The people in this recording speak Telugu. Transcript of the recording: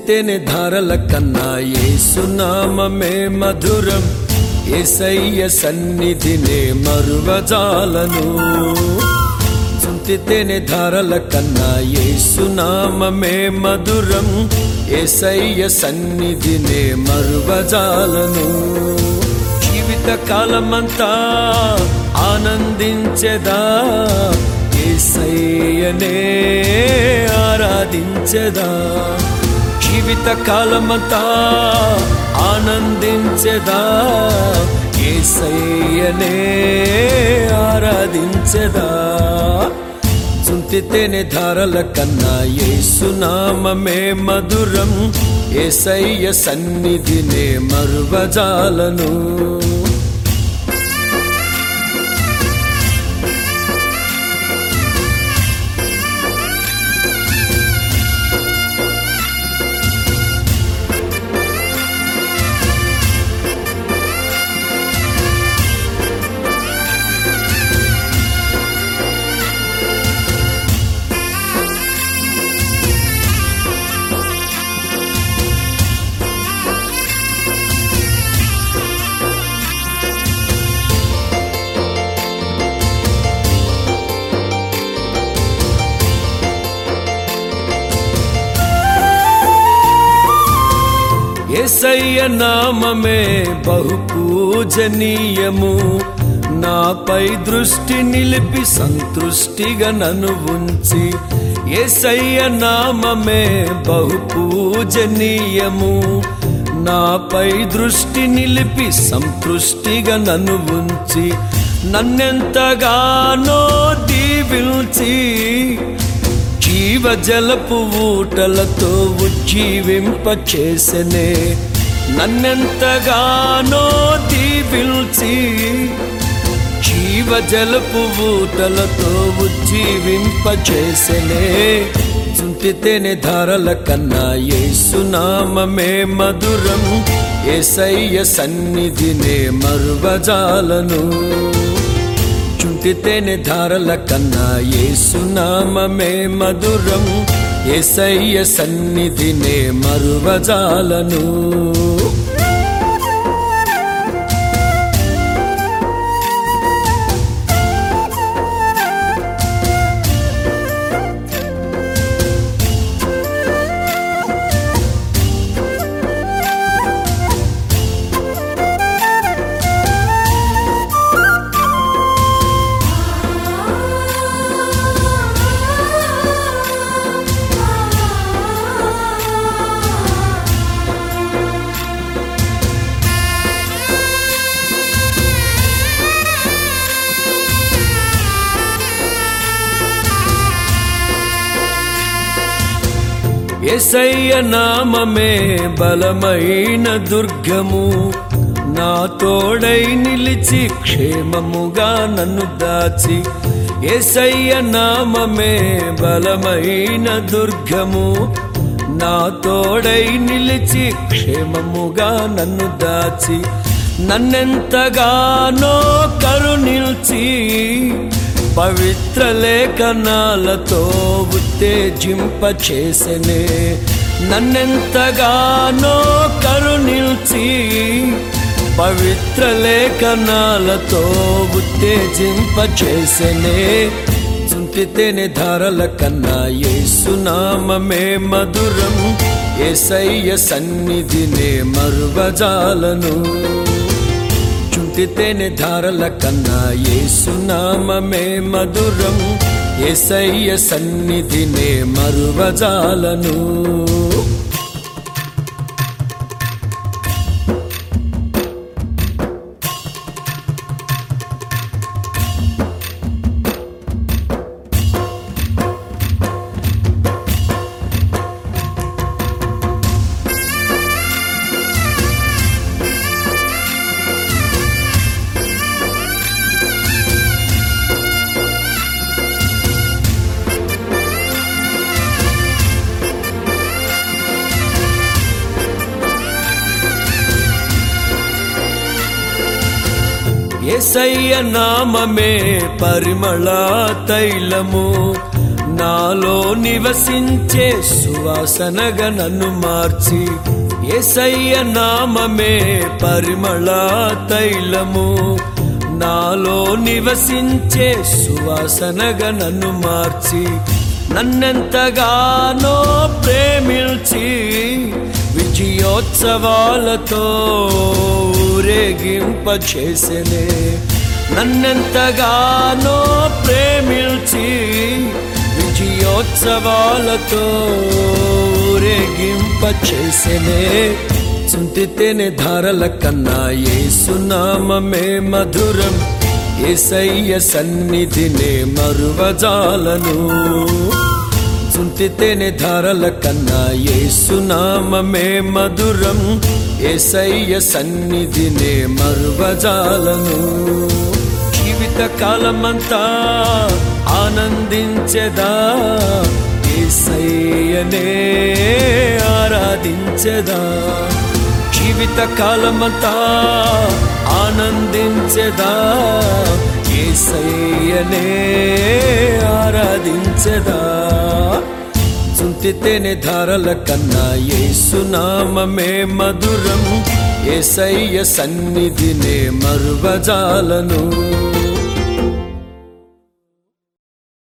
జుంటితేనే ధారల కన్నా ఏసునామమే మధురం ఏసయ్య సన్నిధినే మరువజాలను జుంటితేనే ధారల కన్నా ఏసునామమే మధురం ఏసయ్య సన్నిధినే మరువజాలను జీవిత కాలమంతా ఆనందించెదా ఏసయ్యనే ఆరాధించెదా జీవిత కాలమంతా ఆనందించెదా ఏసయ్యనే ఆరాధించెదా చుంటితేనే ధారల కన్నా ఏసునామమే మధురం ఏసయ్య సన్నిధినే మరువజాలను ఏసయ్య నామమే బహు పూజనీయము నాపై దృష్టి నిలిపి సంతృష్టిగా నన్ను ఉంచి ఏసయ్య నామమే బహు పూజనీయము నాపై దృష్టి నిలిపి సంతృష్టిగా నన్ను ఉంచి నన్నెంతగానో దీవిల్చి జీవజలపు ఊటలతో ఉజ్జీవింప చేసనే నన్నెంతగానో దీవిల్చి జీవజలపు ఊటలతో ఉజ్జీవింప చేసనే చుంటితేనే ధారల కన్నా ఏసునామమే మధురం ఏసయ్య సన్నిధినే మరువజాలను చుంటితేనే ధారల కన్నా ఏసునామమే మధురం ఏసయ్య సన్నిధినే మరువజాలను ఎసయ్య నామమే బలమైన దుర్గము నా తోడై నిలిచి క్షేమముగా నన్ను దాచి ఎసయ్య నామమే బలమైన దుర్గము నా తోడై నిలిచి క్షేమముగా నన్ను దాచి నన్నెంతగానో కరుణిల్చి పవిత్ర లేఖనాలతో ఉత్తేజింప చేసెనే నన్నెంతగానో కరుణిల్చి పవిత్ర లేఖనాలతో ఉత్తేజింప చేసెనే చుంటితేనే ధారల కన్నా ఏసునామమే మధురం ఏసయ్య సన్నిధినే మరువజాలను చుంటితేనే ధారల కన్నా ఏసునామమే మధురం ఏసయ్య సన్నిధినే మరువజాలను ఏసయ్య నామమే పరిమళ తైలము నాలో నివసించే సువాసనగా నన్ను మార్చి ఏసయ్య నామమే పరిమళ తైలము నాలో నివసించే సువాసనగా నన్ను మార్చి నన్నెంతగానో ప్రేమించి విజయోత్సవాలతో ఊరేగింపచేసెనే నన్నెంతగానో ప్రేమించి విజయోత్సవాలతో ఊరేగింపచేసెనే చుంటితేనే ధారల కన్నా ఏసునామమే మధురం ఏసయ్య సన్నిధినే మరువజాలను చుంటితేనే ధారల కన్నా ఏసునామమే మధురం ఏసయ్య సన్నిధినే మరువజాలను జీవిత కాలమంతా ఆనందించెదా ఏసయ్యనే ఆరాధించెదా జీవిత కాలమంతా ఆనందించెదా ఏసయ్యనే ఆరాధించెదా చుంటితేనే ధారల కన్నా ఏసునామమే మధురం ఏసయ్య సన్నిధినే మరువజాలను